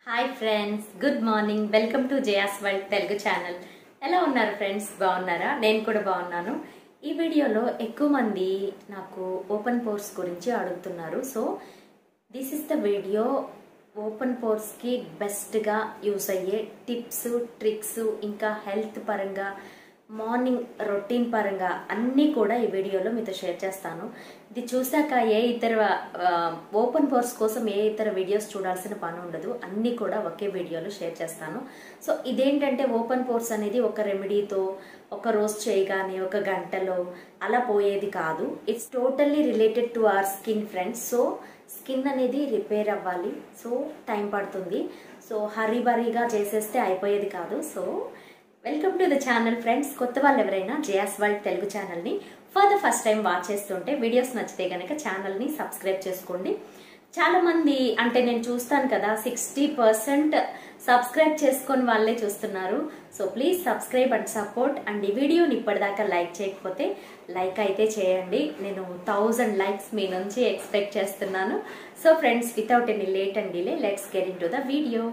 hi friends good morning welcome to Jaya's world Telugu channel ఎలా ఉన్నారు friends బాగున్నారా నేను కూడా బాగున్నాను ఈ వీడియోలో ఎక్కువ మంది నాకు ఓపెన్ పోర్స్ గురించి అడుగుతున్నారు so this is the video open పోర్స్కి బెస్ట్గా యూస్ అయ్యే టిప్స్ ట్రిక్స్ ఇంకా హెల్త్ పరంగా మార్నింగ్ రొటీన్ పరంగా అన్నీ కూడా ఈ వీడియోలో మీతో షేర్ చేస్తాను ఇది చూశాక ఏ ఇతర ఓపెన్ కోర్స్ కోసం ఏ ఇతర వీడియోస్ చూడాల్సిన పని ఉండదు అన్నీ కూడా ఒకే వీడియోలో షేర్ చేస్తాను సో ఇదేంటంటే ఓపెన్ కోర్స్ అనేది ఒక రెమెడీతో ఒక రోజు చేయగానే ఒక గంటలో అలా పోయేది కాదు it's totally related to our skin friends so skin అనేది రిపేర్ అవ్వాలి సో టైం పడుతుంది సో హరీ బరీగా చేసేస్తే అయిపోయేది కాదు so welcome to the channel friends కొత్త వాళ్ళు ఎవరైనా జేఎస్ వరల్డ్ తెలుగు ఛానల్ని for the first time watch చేస్తుంటే వీడియోస్ నచ్చితే కనుక ఛానల్ని సబ్స్క్రైబ్ చేసుకోండి చాలా మంది అంటే నేను చూస్తాను కదా సిక్స్టీ పర్సెంట్ సబ్స్క్రైబ్ చేసుకొని వాళ్ళే చూస్తున్నారు so please subscribe and support and ఈ వీడియోని ఇప్పటిదాకా లైక్ చేయకపోతే లైక్ అయితే చేయండి నేను థౌజండ్ లైక్స్ మీ నుంచి ఎక్స్పెక్ట్ చేస్తున్నాను so friends without any late and delay let's get into the video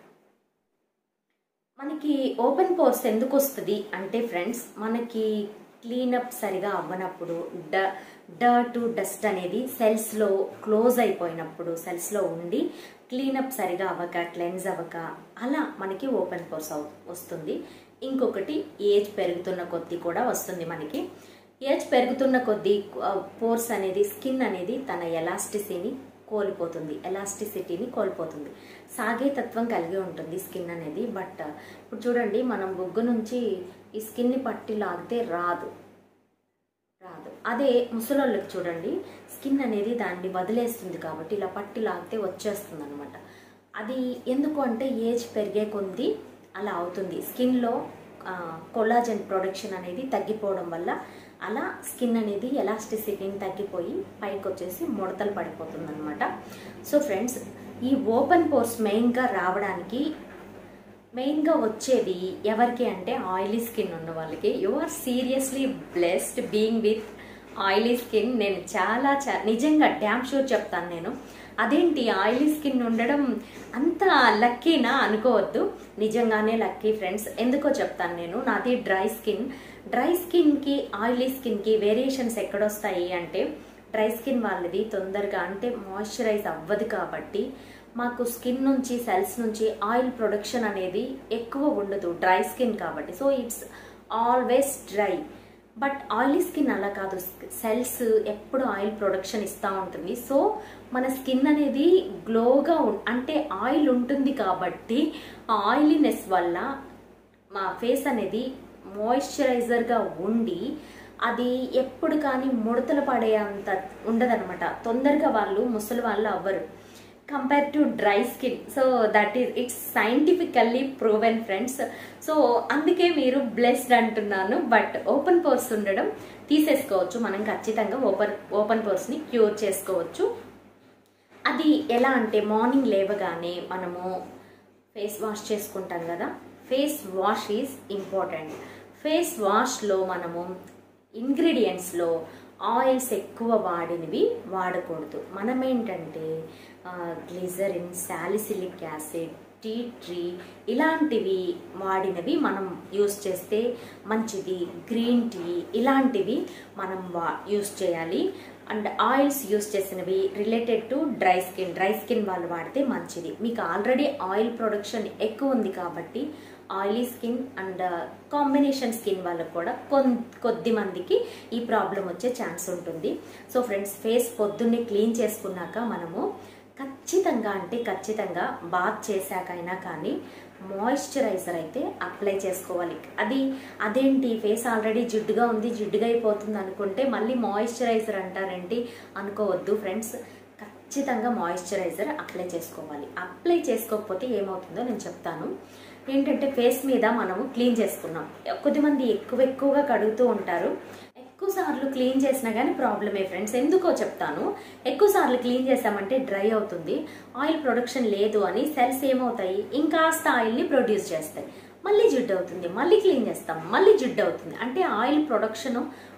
మనకి ఓపెన్ పోర్స్ ఎందుకు వస్తుంది అంటే ఫ్రెండ్స్ మనకి క్లీనప్ సరిగా అవ్వనప్పుడు డ డర్ట్ డస్ట్ అనేది సెల్స్లో క్లోజ్ అయిపోయినప్పుడు సెల్స్లో ఉండి క్లీనప్ సరిగా అవ్వక క్లెన్స్ అవ్వక అలా మనకి ఓపెన్ పోర్స్ వస్తుంది ఇంకొకటి ఏజ్ పెరుగుతున్న కొద్దీ కూడా వస్తుంది మనకి ఏజ్ పెరుగుతున్న కొద్దీ పోర్స్ అనేది స్కిన్ అనేది తన ఎలాస్టిసిని కోల్పోతుంది ఎలాస్టిసిటీని కోల్పోతుంది సాగే తత్వం కలిగి ఉంటుంది స్కిన్ అనేది బట్ ఇప్పుడు చూడండి మనం బొగ్గు నుంచి ఈ స్కిన్ని పట్టి లాగితే రాదు రాదు అదే ముసలోళ్ళకి చూడండి స్కిన్ అనేది దాన్ని వదిలేస్తుంది కాబట్టి ఇలా పట్టి లాగితే వచ్చేస్తుంది అనమాట అది ఎందుకు అంటే ఏజ్ పెరిగే కొద్దీ అలా అవుతుంది స్కిన్లో కొలాజన్ ప్రొడక్షన్ అనేది తగ్గిపోవడం వల్ల అలా స్కిన్ అనేది ఎలాస్టిసిటీని తగ్గిపోయి పైకి వచ్చేసి ముడతలు పడిపోతుంది అనమాట సో ఫ్రెండ్స్ ఈ ఓపెన్ పోర్స్ మెయిన్గా రావడానికి మెయిన్గా వచ్చేది ఎవరికి అంటే ఆయిలీ స్కిన్ ఉన్న వాళ్ళకి you are seriously blessed being with oily skin నేను చాలా చా నిజంగా డ్యామ్ షూర్ చెప్తాను నేను అదేంటి ఆయిలీ స్కిన్ ఉండడం అంత లక్కీనా అనుకోవద్దు నిజంగానే లక్కీ ఫ్రెండ్స్ ఎందుకో చెప్తాను నేను నాది డ్రై స్కిన్ డ్రై స్కిన్కి ఆయిలీ స్కిన్కి వేరియేషన్స్ ఎక్కడొస్తాయి అంటే డ్రై స్కిన్ వాళ్ళది తొందరగా అంటే మాయిశ్చరైజ్ అవ్వదు కాబట్టి మాకు స్కిన్ నుంచి సెల్స్ నుంచి ఆయిల్ ప్రొడక్షన్ అనేది ఎక్కువ ఉండదు డ్రై స్కిన్ కాబట్టి so it's always dry but oily skin అలా కాదు సెల్స్ ఎప్పుడు ఆయిల్ ప్రొడక్షన్ ఇస్తూ ఉంటుంది సో మన స్కిన్ అనేది గ్లోగా అంటే ఆయిల్ ఉంటుంది కాబట్టి ఆ ఆయిలీనెస్ వల్ల మా ఫేస్ అనేది మాయిశ్చరైజర్గా ఉండి అది ఎప్పుడు కానీ ముడతలు పడే అంత ఉండదనమాట తొందరగా వాళ్ళు ముసలి వాళ్ళు అవ్వరు compare to dry skin so that is it's scientifically proven friends so అందుకే మీరు బ్లెస్డ్ అంటున్నాను బట్ ఓపెన్ పోర్స్ ఉండడం తీసేసుకోవచ్చు మనం ఖచ్చితంగా ఓపెన్ ఓపెన్ పోర్స్ని క్యూర్ చేసుకోవచ్చు అది ఎలా అంటే మార్నింగ్ లేవగానే మనము ఫేస్ వాష్ చేసుకుంటాం కదా face wash is important face వాష్లో మనము ఇంగ్రీడియంట్స్లో ఆయిల్స్ ఎక్కువ వాడినవి వాడకూడదు మనం ఏంటంటే glycerin salicylic acid tea tree ఇలాంటివి వాడినవి మనం యూస్ చేస్తే మంచిది గ్రీన్ టీ ఇలాంటివి మనం వా యూస్ చేయాలి అండ్ ఆయిల్స్ యూస్ చేసినవి related to dry skin dry skin వాళ్ళు వాడితే మంచిది మీకు ఆల్రెడీ ఆయిల్ ప్రొడక్షన్ ఎక్కువ ఉంది కాబట్టి oily skin and combination skin వాళ్ళకు కూడా కొద్ది మందికి ఈ ప్రాబ్లం వచ్చే ఛాన్స్ ఉంటుంది సో ఫ్రెండ్స్ ఫేస్ పొద్దున్నే క్లీన్ చేసుకున్నాక మనము ఖచ్చితంగా అంటే ఖచ్చితంగా బాత్ చేశాకైనా కానీ మాయిశ్చరైజర్ అయితే అప్లై చేసుకోవాలి అది అదేంటి ఫేస్ ఆల్రెడీ జిడ్డుగా ఉంది జిడ్డుగా అయిపోతుంది అనుకుంటే మళ్ళీ మాయిశ్చరైజర్ అంటారేంటి అనుకోవద్దు ఫ్రెండ్స్ ఖచ్చితంగా మాయిశ్చరైజర్ అప్లై చేసుకోవాలి అప్లై చేసుకోకపోతే ఏమవుతుందో నేను చెప్తాను ఏంటంటే ఫేస్ మీద మనము క్లీన్ చేసుకున్నాం కొద్దిమంది ఎక్కువ ఎక్కువగా కడుగుతూ ఉంటారు ఎక్కువ సార్లు క్లీన్ చేసినా కానీ ప్రాబ్లమే ఫ్రెండ్స్ ఎందుకో చెప్తాను ఎక్కువ సార్లు క్లీన్ చేసామంటే డ్రై అవుతుంది ఆయిల్ ప్రొడక్షన్ లేదు అని సెల్స్ ఏమవుతాయి ఇంకాస్త ఆయిల్ని ప్రొడ్యూస్ చేస్తాయి మళ్ళీ జిడ్డు అవుతుంది మళ్ళీ క్లీన్ చేస్తాం మళ్ళీ జిడ్డు అవుతుంది అంటే ఆయిల్ ప్రొడక్షన్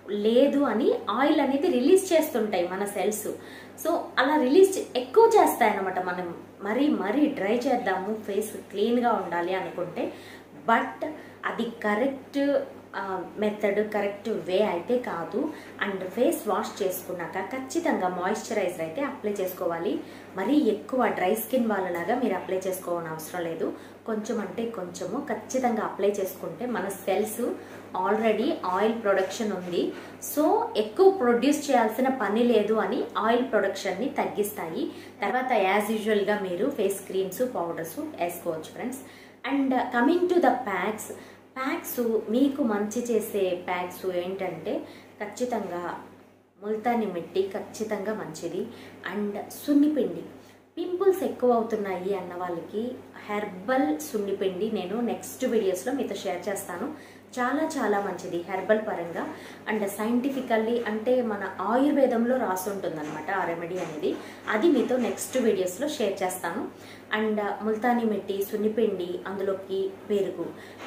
లేదు అని ఆయిల్ అనేది రిలీజ్ చేస్తుంటాయి మన సెల్స్ సో అలా రిలీజ్ ఎక్కువ చేస్తాయి అనమాట మనం మరీ మరీ డ్రై చేద్దాము ఫేస్ క్లీన్గా ఉండాలి అనుకుంటే బట్ అది కరెక్ట్ మెథడ్ కరెక్ట్ వే అయితే కాదు అండ్ ఫేస్ వాష్ చేసుకున్నాక ఖచ్చితంగా మాయిశ్చరైజర్ అయితే అప్లై చేసుకోవాలి మరీ ఎక్కువ డ్రై స్కిన్ వాళ్ళలాగా మీరు అప్లై చేసుకోవాలని అవసరం లేదు కొంచెం అంటే కొంచెము ఖచ్చితంగా అప్లై చేసుకుంటే మన సెల్స్ ఆల్రెడీ ఆయిల్ ప్రొడక్షన్ ఉంది సో ఎక్కువ ప్రొడ్యూస్ చేయాల్సిన పని లేదు అని ఆయిల్ ప్రొడక్షన్ని తగ్గిస్తాయి తర్వాత యాజ్ యూజువల్గా మీరు ఫేస్ క్రీమ్స్ పౌడర్స్ వేసుకోవచ్చు friends and coming to the packs packs మీకు మంచి చేసే ప్యాక్స్ ఏంటంటే ఖచ్చితంగా ముల్తాని మిట్టి ఖచ్చితంగా మంచిది అండ్ సున్నిపిండి పింపుల్స్ ఎక్కువ అవుతున్నాయి అన్న వాళ్ళకి హెర్బల్ సున్నిపిండి నేను నెక్స్ట్ వీడియోస్లో మీతో షేర్ చేస్తాను చాలా చాలా మంచిది హెర్బల్ పరంగా అండ్ సైంటిఫికల్లీ అంటే మన ఆయుర్వేదంలో రాసి ఉంటుందన్నమాట ఆ రెమెడీ అనేది అది మీతో నెక్స్ట్ వీడియోస్లో షేర్ చేస్తాను అండ్ ముల్తాని మిట్టి సున్నిపిండి అందులోకి పెరుగు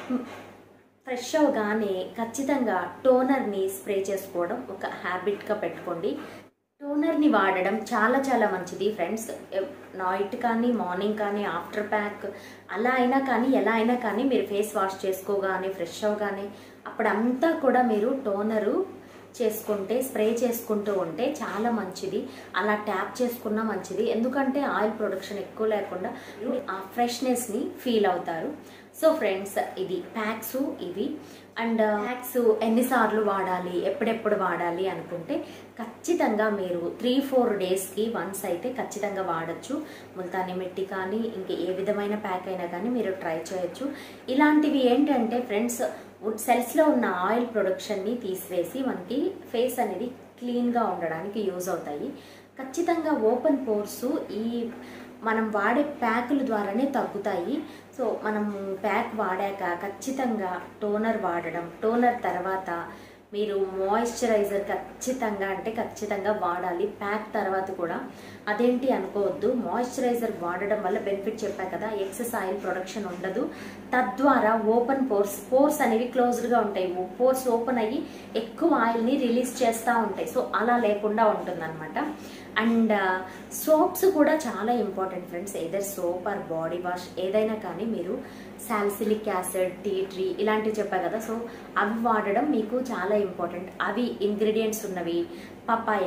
ఫ్రెష్ అవగానే ఖచ్చితంగా టోనర్ని స్ప్రే చేసుకోవడం ఒక హ్యాబిట్గా పెట్టుకోండి టోనర్ని వాడడం చాలా చాలా మంచిది ఫ్రెండ్స్ నైట్ కానీ మార్నింగ్ కానీ ఆఫ్టర్ ప్యాక్ అలా అయినా కానీ ఎలా అయినా కానీ మీరు ఫేస్ వాష్ చేసుకోగానే ఫ్రెష్ అవగానే అప్పుడంతా కూడా మీరు టోనరు చేసుకుంటే స్ప్రే చేసుకుంటూ ఉంటే చాలా మంచిది అలా ట్యాప్ చేసుకున్నా మంచిది ఎందుకంటే ఆయిల్ ప్రొడక్షన్ ఎక్కువ లేకుండా ఆ ఫ్రెష్నెస్ని ఫీల్ అవుతారు సో ఫ్రెండ్స్ ఇది ప్యాక్స్ ఇవి అండ్ ప్యాక్స్ ఎన్నిసార్లు వాడాలి ఎప్పుడెప్పుడు వాడాలి అనుకుంటే ఖచ్చితంగా మీరు త్రీ ఫోర్ డేస్కి వన్స్ అయితే ఖచ్చితంగా వాడచ్చు ముల్తాని మిట్టి కానీ ఇంక ఏ విధమైన ప్యాక్ అయినా కానీ మీరు ట్రై చేయొచ్చు ఇలాంటివి ఏంటంటే ఫ్రెండ్స్ సెల్స్లో ఉన్న ఆయిల్ ప్రొడక్షన్ని తీసివేసి మనకి ఫేస్ అనేది క్లీన్గా ఉండడానికి యూజ్ అవుతాయి ఖచ్చితంగా ఓపెన్ పోర్స్ ఈ మనం వాడే ప్యాకుల ద్వారానే తగ్గుతాయి సో మనం ప్యాక్ వాడాక ఖచ్చితంగా టోనర్ వాడడం టోనర్ తర్వాత మీరు మాయిశ్చరైజర్ ఖచ్చితంగా అంటే ఖచ్చితంగా వాడాలి ప్యాక్ తర్వాత కూడా అదేంటి అనుకోవద్దు మాయిశ్చరైజర్ వాడడం వల్ల బెనిఫిట్ చెప్పా కదా ఎక్సెస్ ఆయిల్ ప్రొడక్షన్ ఉండదు తద్వారా ఓపెన్ పోర్స్ పోర్స్ అనేవి క్లోజ్డ్గా ఉంటాయి పోర్స్ ఓపెన్ అయ్యి ఎక్కువ ఆయిల్ని రిలీజ్ చేస్తూ ఉంటాయి సో అలా లేకుండా ఉంటుందన్నమాట అండ్ సోప్స్ కూడా చాలా important friends either soap or body wash ఏదైనా కానీ మీరు సాల్సిలిక్ యాసిడ్ టీ ట్రీ ఇలాంటివి చెప్పా కదా సో అవి వాడడం మీకు చాలా ఇంపార్టెంట్ అవి ఇంగ్రీడియంట్స్ ఉన్నవి papaya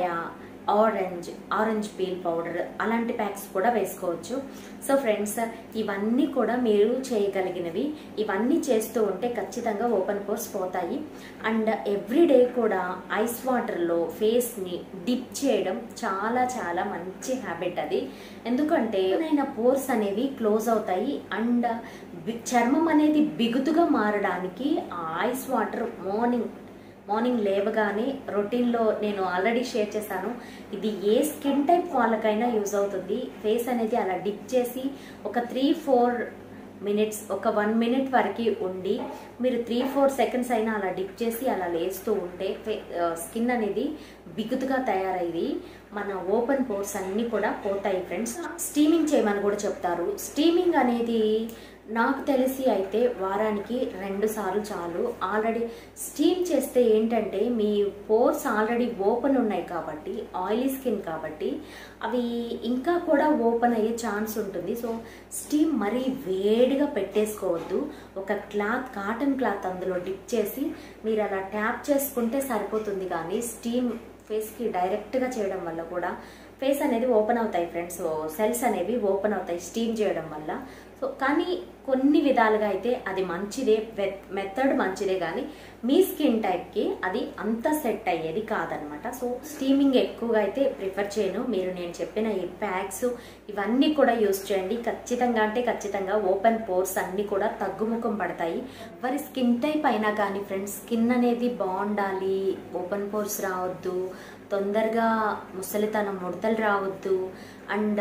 orange orange peel powder అలాంటి ప్యాక్స్ కూడా వేసుకోవచ్చు సో ఫ్రెండ్స్ ఇవన్నీ కూడా మీరు చేయగలిగినవి ఇవన్నీ చేస్తూ ఉంటే ఖచ్చితంగా ఓపెన్ పోర్స్ పోతాయి అండ్ ఎవ్రీడే కూడా ఐస్ వాటర్లో ఫేస్ని డిప్ చేయడం చాలా చాలా మంచి హ్యాబిట్ అది ఎందుకంటే ఏదైనా పోర్స్ అనేవి క్లోజ్ అవుతాయి అండ్ చర్మం అనేది బిగుతుగా మారడానికి ఆ ఐస్ వాటర్ మార్నింగ్ మార్నింగ్ లేవగానే రొటీన్లో నేను ఆల్రెడీ షేర్ చేశాను ఇది ఏ స్కిన్ టైప్ వాళ్ళకైనా యూజ్ అవుతుంది ఫేస్ అనేది అలా డిప్ చేసి ఒక త్రీ ఫోర్ మినిట్స్ ఒక వన్ మినిట్ వరకు ఉండి మీరు త్రీ ఫోర్ సెకండ్స్ అయినా అలా డిప్ చేసి అలా లేస్తూ ఉంటే స్కిన్ అనేది బిగుతుగా తయారయ్యి మన ఓపెన్ పోర్స్ అన్నీ కూడా పోతాయి ఫ్రెండ్స్ స్టీమింగ్ చేయమని కూడా చెప్తారు స్టీమింగ్ అనేది నాకు తెలిసి అయితే వారానికి రెండు సార్లు చాలు ఆల్రెడీ స్టీమ్ చేస్తే ఏంటంటే మీ పోర్స్ ఆల్రెడీ ఓపెన్ ఉన్నాయి కాబట్టి ఆయిలీ స్కిన్ కాబట్టి అవి ఇంకా కూడా ఓపెన్ అయ్యే ఛాన్స్ ఉంటుంది సో స్టీమ్ మరీ వేడిగా పెట్టేసుకోవద్దు ఒక క్లాత్ కాటన్ క్లాత్ అందులో డిప్ చేసి మీరు అలా ట్యాప్ చేసుకుంటే సరిపోతుంది కానీ స్టీమ్ ఫేస్కి డైరెక్ట్గా చేయడం వల్ల కూడా ఫేస్ అనేది ఓపెన్ అవుతాయి ఫ్రెండ్స్ సెల్స్ అనేవి ఓపెన్ అవుతాయి స్టీమ్ చేయడం వల్ల సో కానీ కొన్ని విధాలుగా అయితే అది మంచిదే మెథడ్ మంచిదే కానీ మీ స్కిన్ టైప్కి అది అంత సెట్ అయ్యేది కాదనమాట సో స్టీమింగ్ ఎక్కువగా అయితే ప్రిఫర్ చేయను మీరు నేను చెప్పిన ఈ ప్యాక్స్ ఇవన్నీ కూడా యూస్ చేయండి ఖచ్చితంగా అంటే ఖచ్చితంగా ఓపెన్ పోర్స్ అన్నీ కూడా తగ్గుముఖం పడతాయి ఎవరి స్కిన్ టైప్ అయినా కానీ ఫ్రెండ్స్ స్కిన్ అనేది బాగుండాలి ఓపెన్ పోర్స్ రావద్దు తొందరగా ముసలితనం ముడతలు రావద్దు అండ్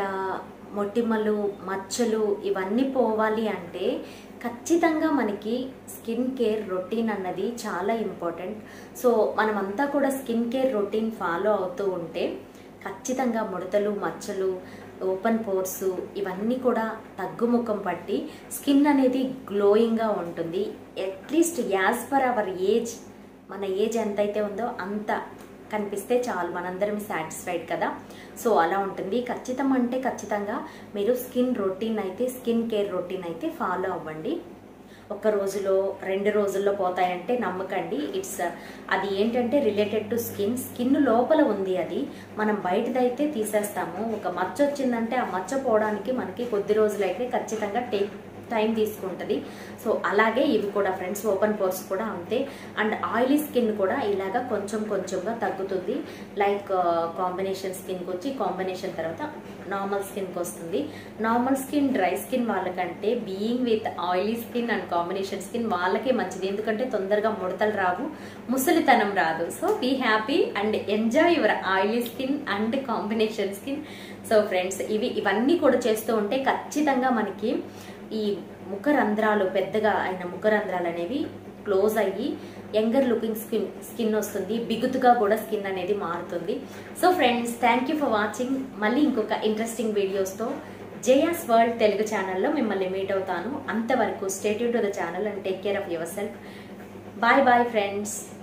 మొటిమలు మచ్చలు ఇవన్నీ పోవాలి అంటే ఖచ్చితంగా మనకి స్కిన్ కేర్ రొటీన్ అన్నది చాలా ఇంపార్టెంట్ సో మనమంతా కూడా స్కిన్ కేర్ రొటీన్ ఫాలో అవుతూ ఉంటే ఖచ్చితంగా ముడతలు మచ్చలు ఓపెన్ పోర్స్ ఇవన్నీ కూడా తగ్గుముఖం పట్టి స్కిన్ అనేది గ్లోయింగ్గా ఉంటుంది at least as per our age మన ఏజ్ ఎంత అయితే ఉందో అంత కనిపిస్తే చాలు మనందరం సాటిస్ఫైడ్ కదా సో అలా ఉంటుంది ఖచ్చితం అంటే ఖచ్చితంగా మీరు స్కిన్ రొటీన్ అయితే స్కిన్ కేర్ రొటీన్ అయితే ఫాలో అవ్వండి ఒక రోజులో రెండు రోజుల్లో పోతాయంటే నమ్మకండి ఇట్స్ అది ఏంటంటే రిలేటెడ్ టు స్కిన్ స్కిన్ లోపల ఉంది అది మనం బయటదైతే తీసేస్తాము ఒక మచ్చ వచ్చిందంటే ఆ మచ్చ పోవడానికి మనకి కొద్ది రోజులైతే ఖచ్చితంగా టేక్ టైం తీసుకుంటుంది సో అలాగే ఇవి కూడా ఫ్రెండ్స్ ఓపెన్ పోర్స్ కూడా అంతే అండ్ ఆయిలీ స్కిన్ కూడా ఇలాగా కొంచెం కొంచెంగా తగ్గుతుంది లైక్ కాంబినేషన్ స్కిన్కి వచ్చి కాంబినేషన్ తర్వాత నార్మల్ స్కిన్కి వస్తుంది నార్మల్ స్కిన్ డ్రై స్కిన్ వాళ్ళకంటే being with oily skin and combination skin వాళ్ళకే మంచిది ఎందుకంటే తొందరగా ముడతలు రావు ముసలితనం రాదు so be happy and enjoy your oily skin and combination skin so friends ఇవి ఇవన్నీ కూడా చేస్తూ ఉంటే ఖచ్చితంగా మనకి ఈ ముఖ రంధ్రాలు పెద్దగా అయిన ముఖ రంధ్రాలు అనేవి క్లోజ్ అయ్యి యంగర్ లుకింగ్ స్కిన్ స్కిన్ వస్తుంది బిగుతుగా కూడా స్కిన్ అనేది మారుతుంది so friends thank you for watching మళ్ళీ ఇంకొక ఇంట్రెస్టింగ్ వీడియోస్తో జేయాస్ వరల్డ్ తెలుగు ఛానల్లో మిమ్మల్ని మీట్ అవుతాను అంతవరకు stay tune to the channel and take care of yourself bye bye friends